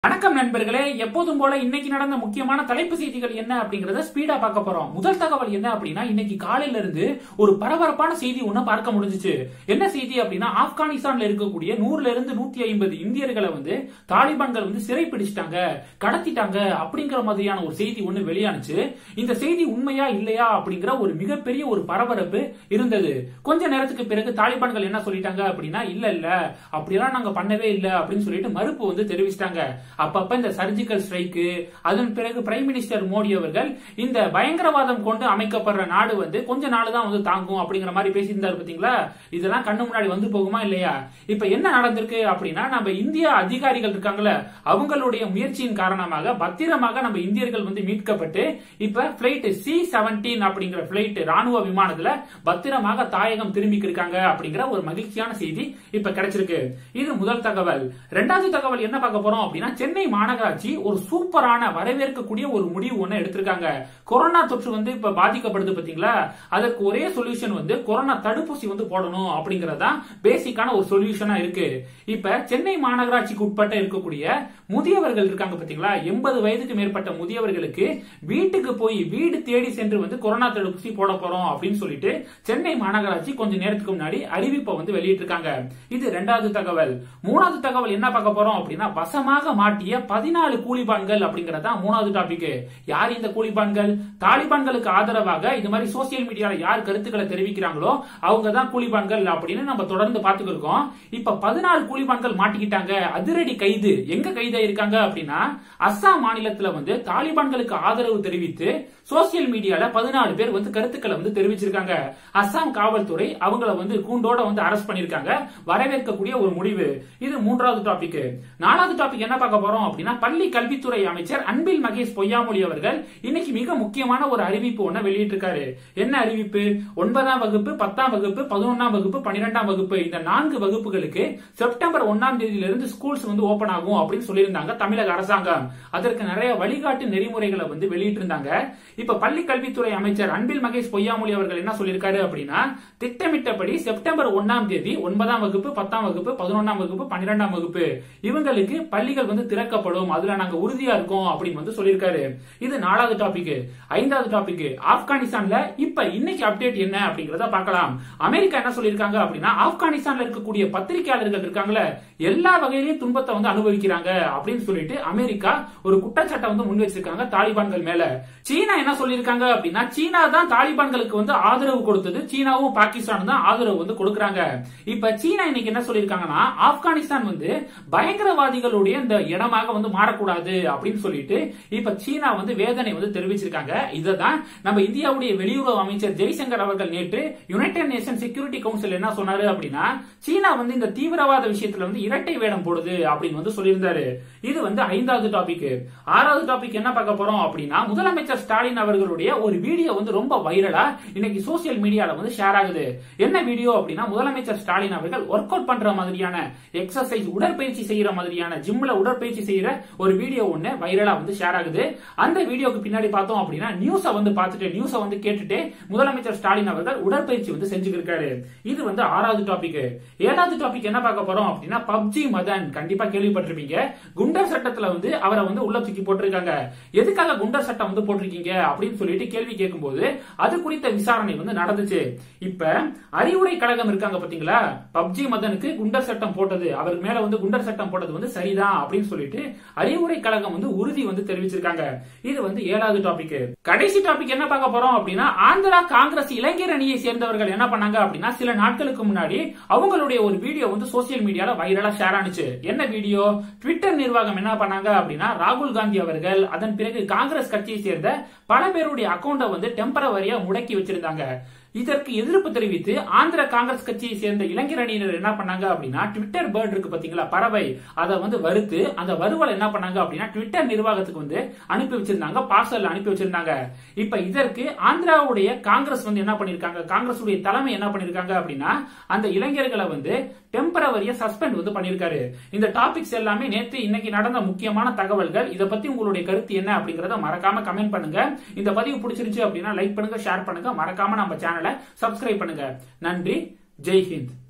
வணக்கம் நண்பர்களே எப்போதும் போல இன்னைக்கு நடந்த முக்கியமான தலைப்பு செய்திகள் என்ன அப்படிங்கறத ஸ்பீடா பார்க்க போறோம் முதல் தகவல் என்ன அப்படின்னா இன்னைக்கு காலையில இருந்து ஒரு பரபரப்பான செய்தி ஒண்ணு பார்க்க முடிஞ்சுச்சு என்ன செய்தி அப்படின்னா ஆப்கானிஸ்தான்ல இருக்கக்கூடிய நூறுல இருந்து நூத்தி ஐம்பது இந்தியர்களை வந்து தாலிபான்கள் வந்து சிறை பிடிச்சிட்டாங்க கடத்திட்டாங்க அப்படிங்கிற மாதிரியான ஒரு செய்தி ஒண்ணு வெளியானுச்சு இந்த செய்தி உண்மையா இல்லையா அப்படிங்கிற ஒரு மிகப்பெரிய ஒரு பரபரப்பு இருந்தது கொஞ்ச நேரத்துக்கு பிறகு தாலிபான்கள் என்ன சொல்லிட்டாங்க அப்படின்னா இல்ல இல்ல அப்படியெல்லாம் நாங்க பண்ணவே இல்ல அப்படின்னு சொல்லிட்டு மறுப்பு வந்து தெரிவிச்சிட்டாங்க அப்பப்ப இந்த சர்ஜிக்கல் ஸ்ட்ரைக்கு அதன் பிறகு பிரைம் மினிஸ்டர் மோடி அவர்கள் இந்த பயங்கரவாதம் கொண்டு அமைக்கப்படுற நாடு வந்து கொஞ்ச நாள் தான் வந்து தாங்கும் அப்படிங்கிற மாதிரி பேசியிருந்தாரு பாத்தீங்களா இதெல்லாம் கண்ணு முன்னாடி வந்து போகுமா இல்லையா இப்ப என்ன நடந்திருக்கு அப்படின்னா நம்ம இந்திய அதிகாரிகள் இருக்காங்கல்ல அவங்களுடைய முயற்சியின் காரணமாக பத்திரமாக நம்ம இந்தியர்கள் வந்து மீட்கப்பட்டு இப்ப பிளைட் சி செவன்டீன் அப்படிங்கிற பிளைட் ராணுவ விமானத்துல பத்திரமாக தாயகம் திரும்பி இருக்காங்க அப்படிங்கிற ஒரு மகிழ்ச்சியான செய்தி இப்ப கிடைச்சிருக்கு இது முதல் தகவல் இரண்டாவது தகவல் என்ன பார்க்க போறோம் அப்படின்னா சென்னை மாநகராட்சி ஒரு சூப்பரான வரவேற்கக்கூடிய ஒரு முடிவு ஒண்ணு எடுத்திருக்காங்க கொரோனா தொற்று வந்து இப்ப பாதிக்கப்படுது பாத்தீங்களா அதற்கு ஒரே சொல்யூஷன் வந்து கொரோனா தடுப்பூசி வந்து போடணும் அப்படிங்கறதா பேசிக்கான ஒரு சொல்யூஷனா இருக்கு இப்ப சென்னை மாநகராட்சிக்கு உட்பட்ட இருக்கக்கூடிய முதியவர்கள் இருக்காங்க பாத்தீங்களா எண்பது வயதுக்கு மேற்பட்ட முதியவர்களுக்கு வீட்டுக்கு போய் வீடு தேடி சென்று வந்து கொரோனா தடுப்பூசி போட போறோம் அப்படின்னு சொல்லிட்டு சென்னை மாநகராட்சி கொஞ்ச நேரத்துக்கு முன்னாடி அறிவிப்பை வந்து வெளியிட்டிருக்காங்க இது இரண்டாவது தகவல் மூணாவது தகவல் என்ன பார்க்க போறோம் அப்படின்னா வசமாக மாட்டிய பதினாலு கூலிபான்கள் அப்படிங்கறதா மூணாவது டாபிக் யார் இந்த கூலிபான்கள் தாலிபான்களுக்கு ஆதரவாக இது மாதிரி சோசியல் மீடியால யார் கருத்துக்களை தெரிவிக்கிறாங்களோ அவங்க தான் கூலிபான்கள் அப்படின்னு நம்ம தொடர்ந்து பார்த்துட்டு இருக்கோம் இப்ப பதினாலு கூலிபான்கள் மாட்டிக்கிட்டாங்க அதிரடி கைது எங்க கைது இருக்காங்க அப்படின்னா அஸ்ஸாம் மாநிலத்துல வந்து தாலிபான்களுக்கு ஆதரவு தெரிவித்து சோசியல் மீடியால பதினாலு பேர் வந்து கருத்துக்களை வந்து தெரிவிச்சிருக்காங்க அஸ்ஸாம் காவல்துறை அவங்கள வந்து கூண்டோட வந்து அரெஸ்ட் பண்ணிருக்காங்க வரவேற்கக்கூடிய ஒரு முடிவு இது மூன்றாவது டாபிக் நாலாவது டாபிக் என்ன பார்க்க போறோம் அப்படின்னா பள்ளி கல்வித்துறை அமைச்சர் அன்பில் மகேஷ் பொய்யாமொழி அவர்கள் இன்னைக்கு மிக முக்கியமான ஒரு அறிவிப்பு ஒண்ணு வெளியிட்டிருக்காரு என்ன அறிவிப்பு ஒன்பதாம் வகுப்பு பத்தாம் வகுப்பு பதினொன்னாம் வகுப்பு பன்னிரெண்டாம் வகுப்பு இந்த நான்கு வகுப்புகளுக்கு செப்டம்பர் ஒன்னாம் தேதியிலிருந்து ஸ்கூல்ஸ் வந்து ஓபன் ஆகும் அப்படின்னு சொல்லியிருந்தாங்க தமிழக அரசாங்கம் அதற்கு நிறைய வழிகாட்டு நெறிமுறைகளை வந்து வெளியிட்டிருந்தாங்க இப்ப பள்ளி கல்வித்துறை அமைச்சர் அன்பில் மகேஷ் பொய்யாமொழி அவர்கள் என்ன சொல்லியிருக்காரு அப்படின்னா திட்டமிட்டபடி செப்டம்பர் ஒன்னாம் தேதி ஒன்பதாம் வகுப்பு பத்தாம் வகுப்பு பதினொன்னாம் வகுப்பு பன்னிரெண்டாம் வகுப்பு இவங்களுக்கு பள்ளிகள் வந்து திறக்கப்படும் அதுல நாங்க உறுதியா இருக்கோம் அப்படின்னு வந்து சொல்லியிருக்காரு இது நாலாவது டாபிக் ஐந்தாவது டாபிக் ஆப்கானிஸ்தான்ல இப்ப இன்னைக்கு அப்டேட் என்ன அப்படிங்கறத பார்க்கலாம் அமெரிக்கா என்ன சொல்லியிருக்காங்க அப்படின்னா ஆப்கானிஸ்தான்ல இருக்கக்கூடிய பத்திரிகையாளர்கள் இருக்காங்களே எல்லா வகையிலையும் துன்பத்தை வந்து அனுபவிக்கிறாங்க அப்படின்னு சொல்லிட்டு அமெரிக்கா ஒரு குற்றச்சாட்டை வந்து முன் வச்சிருக்காங்க தாலிபான்கள் மேல சீனா என்ன சொல்லியிருக்காங்க அப்படின்னா சீனா தான் தாலிபான்களுக்கு வந்து ஆதரவு கொடுத்தது சீனாவும் பாகிஸ்தானும் தான் ஆதரவு வந்து கொடுக்கறாங்க இப்ப சீனா இன்னைக்கு என்ன சொல்லியிருக்காங்கன்னா ஆப்கானிஸ்தான் வந்து பயங்கரவாதிகளுடைய இந்த இடமாக வந்து மாறக்கூடாது அப்படின்னு சொல்லிட்டு இப்ப சீனா வந்து வேதனை வந்து தெரிவிச்சிருக்காங்க இததான் நம்ம இந்தியாவுடைய வெளியுறவு அமைச்சர் ஜெய்சங்கர் அவர்கள் நேற்று யுனைடெட் நேஷன் செக்யூரிட்டி கவுன்சில் என்ன சொன்னாரு அப்படின்னா சீனா வந்து இந்த தீவிரவாத விஷயத்துல வந்து இரட்டை வேடம் போடுது அப்படின்னு வந்து சொல்லியிருந்தாரு இது வந்து ஐந்தாவது டாபிக் ஆறாவது டாபிக் என்ன பார்க்க போறோம் அப்படின்னா முதலமைச்சர் ஸ்டாலின் அவர்களுடைய ஒரு வீடியோ வந்து ரொம்ப வைரலா இன்னைக்கு சோசியல் மீடியால வந்து ஷேர் ஆகுது என்ன வீடியோ அப்படின்னா முதலமைச்சர் ஸ்டாலின் அவர்கள் ஒர்க் அவுட் பண்ற மாதிரியான எக்ஸசைஸ் உடற்பயிற்சி செய்யற மாதிரியான ஜிம்ல உடற்பயிற்சி செய்யற ஒரு வீடியோ ஒண்ணு வைரலா வந்து ஷேர் ஆகுது அந்த வீடியோக்கு பின்னாடி பார்த்தோம் அப்படின்னா நியூஸ வந்து பார்த்துட்டு நியூஸ வந்து கேட்டுட்டு முதலமைச்சர் ஸ்டாலின் அவர்கள் உடற்பயிற்சி வந்து செஞ்சுக்கிருக்காரு இது வந்து ஆறாவது டாபிக் ஏழாவது டாபிக் என்ன பார்க்க போறோம் அப்படின்னா பப்ஜி மதன் கண்டிப்பா கேள்விப்பட்டிருப்பீங்க குண்டர் சட்டத்துல வந்து அவரை வந்து உள்ள தூக்கி போட்டிருக்காங்க எதுக்காக குண்டர் சட்டம் வந்து போட்டிருக்கீங்க அப்படின்னு சொல்லிட்டு கேள்வி கேட்கும்போது அது குறித்த விசாரணை வந்து நடந்துச்சு இப்ப அறிவுரை கழகம் இருக்காங்க பாத்தீங்களா பப்ஜி மதனுக்கு குண்டர் சட்டம் போட்டது அவர் மேல வந்து குண்டர் சட்டம் போட்டது வந்து சரிதான் அப்படின்னு சொல்லிட்டு அறிவுரை கழகம் வந்து உறுதி வந்து தெரிவிச்சிருக்காங்க இது வந்து ஏழாவது டாபிக் கடைசி டாபிக் என்ன பார்க்க போறோம் அப்படின்னா ஆந்திரா காங்கிரஸ் இளைஞர் அணியை சேர்ந்தவர்கள் என்ன பண்ணாங்க அப்படின்னா சில நாட்களுக்கு முன்னாடி அவங்களுடைய ஒரு வீடியோ வந்து சோசியல் மீடியால வைரலா ஷேர் ஆனிச்சு என்ன வீடியோ ட்விட்டர் நிர்வாகம் என்ன பண்ணாங்க அப்படின்னா ராகுல் காந்தி அவர்கள் அதன் பிறகு காங்கிரஸ் கட்சியை சேர்ந்த பல பேருடைய அக்கௌண்ட்டை வந்து டெம்பரவரியா முடக்கி வச்சிருந்தாங்க இதற்கு எதிர்ப்பு தெரிவித்து ஆந்திர காங்கிரஸ் கட்சியை சேர்ந்த இளைஞர் அணியினர் என்ன பண்ணாங்க அப்படின்னா ட்விட்டர் பேர்ட் இருக்கு பாத்தீங்களா பறவை அதை வந்து வறுத்து அந்த வறுவல் என்ன பண்ணாங்க அப்படின்னா ட்விட்டர் நிர்வாகத்துக்கு வந்து அனுப்பி வச்சிருந்தாங்க பார்சல் அனுப்பி வச்சிருந்தாங்க இப்ப இதற்கு ஆந்திராவுடைய காங்கிரஸ் வந்து என்ன பண்ணிருக்காங்க காங்கிரஸ் உடைய தலைமை என்ன பண்ணிருக்காங்க அப்படின்னா அந்த இளைஞர்களை வந்து டெம்பரவரியா சஸ்பெண்ட் வந்து பண்ணிருக்காரு இந்த டாபிக்ஸ் எல்லாமே நேற்று இன்னைக்கு நடந்த முக்கியமான தகவல்கள் இதை பத்தி உங்களுடைய கருத்து என்ன அப்படிங்கறத மறக்காம கமெண்ட் பண்ணுங்க இந்த பதிவு பிடிச்சிருச்சு அப்படின்னா லைக் பண்ணுங்க ஷேர் பண்ணுங்க மறக்காம நம்ம சேனலை சப்ஸ்கிரைப் பண்ணுங்க நன்றி ஜெய் ஹிந்த்